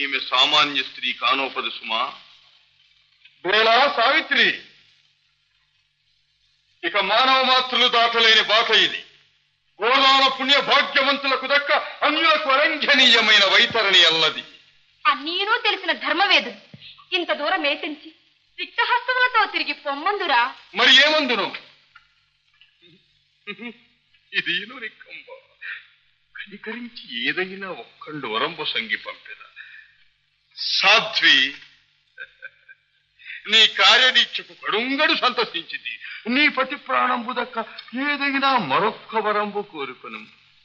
ఈమె సామాన్య స్త్రీ కానోపదు సుమా వేళా సావిత్రి ఇక మానవ మాత్రులు దాటలేని బాట ఇది గోదాన పుణ్య భాగ్యవంతులకు దక్క అన్యులకు అరంఘనీయమైన వైతరణి అల్లది అన్నీనూ తెలిసిన ధర్మవేదుడు ఇంత దూరం ఏతించి రిక్తహస్తములతో తిరిగి పొమ్మందురా మరి ఏమందును ఇది నిక్కంబ కనికరించి ఏదైనా ఒక్కళ్ళు వరంబు సంగి పంపిన సాధ్వి నీ కార్యదీక్షకు కడుంగడు సంతసించింది నీ పతి ప్రాణంబు దక్క ఏదైనా మరొక్క వరంబు కోరుకును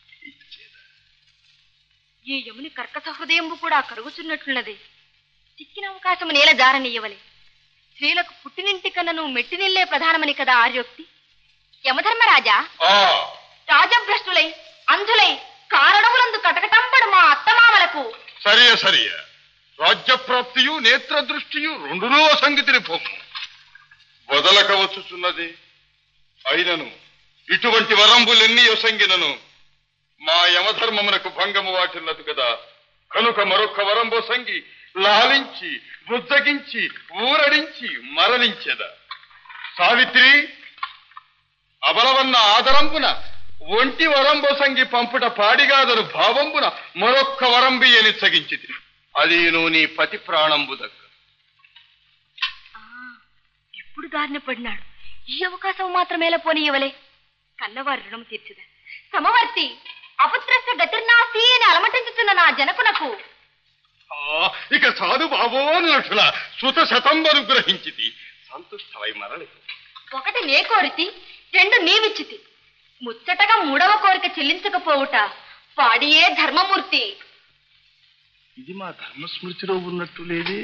ఈ యముని కర్కశ హృదయంబు కూడా కరుగుచున్నట్లున్నది చిక్కిన అవకాశము నేల జారనీయవలే స్త్రీలకు పుట్టినింటి కన్నను మెట్టినిల్లే ప్రధానమని కదా ఆర్యోక్తి యమధర్మరాజా ఆ రాజభ్రష్టులై అంధులై కారణములందు కటకటంపడు మా అత్తమామలకు సరియ సరియ రాజ్యప్రాప్తియు నేత్ర దృష్టియు రెండునూ సంగతిని పోము వదలక వచ్చుచున్నది అయినను ఇటువంటి వరంబులెన్ని యొసంగినను మా యమధర్మమునకు భంగము వాటిల్లదు కదా కనుక మరొక వరంబు సంగి లాలించి బుద్ధగించి ఊరడించి మరణించెద సావిత్రి అబలవన్న ఆదరంబున ఒంటి వరంబొసంగి పంపుట పాడిగాదను భావంబున మరొక్క వరంబి అని సగించితి అది నువ్వు నీ పతి ప్రాణంబు దక్క ఆ, ఇప్పుడు దారిన పడినాడు ఈ అవకాశం మాత్రమేలా పోనీయవలే కన్నవారి రుణం తీర్చుదా సమవర్తి అపుత్రస్య గతిర్నాస్తి అని అలమటించుతున్న నా జనకునకు ఆ, ఇక సాధు బాబో నటుల సుత శతంబను గ్రహించితి సంతుష్టమై మరలి ఒకటి నే కోరితి రెండు నీవిచ్చితి ముచ్చటగా మూడవ కోరిక చెల్లించకపోవుట పాడియే ధర్మమూర్తి ఇది మా ధర్మస్మృతిలో ఉన్నట్టు లేదే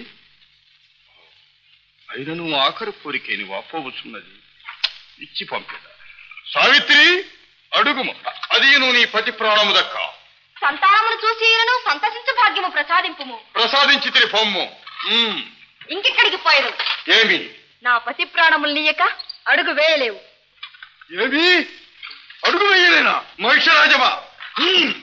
అయినను ఆఖరు కోరికేని వాపోవచ్చున్నది ఇచ్చి పంపిద సావిత్రి అడుగుము అది నువ్వు నీ పతి ప్రాణము దక్క సంతానమును చూసి ఈయనను సంతసించు భాగ్యము ప్రసాదింపుము ప్రసాదించి తిరి పొమ్ము ఉమ్, ఇంకెక్కడికి పోయదు ఏమి నా పతి ప్రాణములు నీయక అడుగు వేయలేవు ఏమి అడుగు వేయలేనా మహిషరాజమా ఉమ్.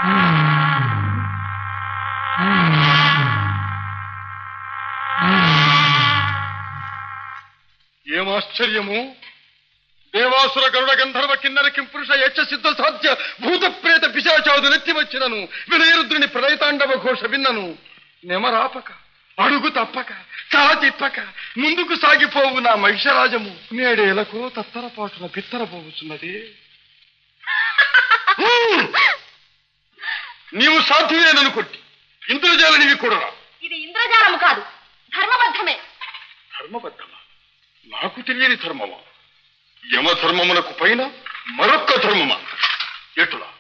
ఏమాశ్చర్యము దేవాసుర గరుడ గంధర్వ కిన్నర కింపురుష యక్ష సిద్ధ సాధ్య భూత ప్రేత పిశాచాదు నెత్తి వచ్చినను వినయరుద్రుని ప్రళయతాండవ ఘోష విన్నను నెమరాపక అడుగు తప్పక కా తిప్పక ముందుకు సాగిపోవు నా మహిషరాజము నేడేలకు తత్తరపాటున బిత్తరపోవచ్చున్నది హ్మ్. నీవు సాధ్యమేననుకొట్టి ఇంద్రజాలనివి కూడా ఇది ఇంద్రజాలము కాదు ధర్మబద్ధమే ధర్మబద్ధమా నాకు తెలియని ధర్మమా యమధర్మమునకు పైన మరొక్క ధర్మమా ఎటులా